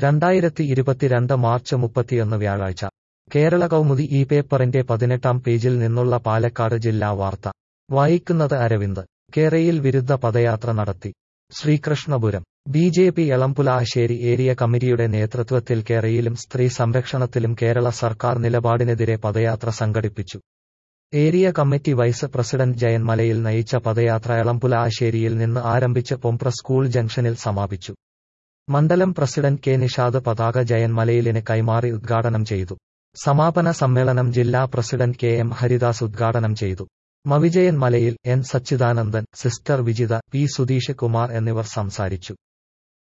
രണ്ടായിരത്തി ഇരുപത്തിരണ്ട് മാർച്ച് മുപ്പത്തിയൊന്ന് വ്യാഴാഴ്ച കേരള കൗമുദി ഈ പേപ്പറിന്റെ പതിനെട്ടാം പേജിൽ നിന്നുള്ള പാലക്കാട് ജില്ലാ വാർത്ത വായിക്കുന്നത് അരവിന്ദ് കേരയിൽ വിരുദ്ധ പദയാത്ര നടത്തി Sreekrishnapuram B J P Elampulassery area കമ്മിറ്റിയുടെ നേതൃത്വത്തിൽ കേരയിലും സ്ത്രീ സംരക്ഷണത്തിലും കേരള സർക്കാർ നിലപാടിനെതിരെ പദയാത്ര സംഘടിപ്പിച്ചു area committee vice president Jayan Malayil നയിച്ച പദയാത്ര എളംപുലാശ്ശേരിയിൽ നിന്ന് ആരംഭിച്ച് പൊംപ്ര സ്കൂൾ ജംഗ്ഷനിൽ സമാപിച്ചു മണ്ഡലം പ്രസിഡന്റ് കെ നിഷാദ് പതാക ജയൻ മലയിലിന് കൈമാറി ഉദ്ഘാടനം ചെയ്തു സമാപന സമ്മേളനം ജില്ലാ പ്രസിഡന്റ് കെ എം ഹരിദാസ് ഉദ്ഘാടനം ചെയ്തു മവിജയൻ Malayil N Sachidanandan sister Vijitha P Sudheesh Kumar എന്നിവർ സംസാരിച്ചു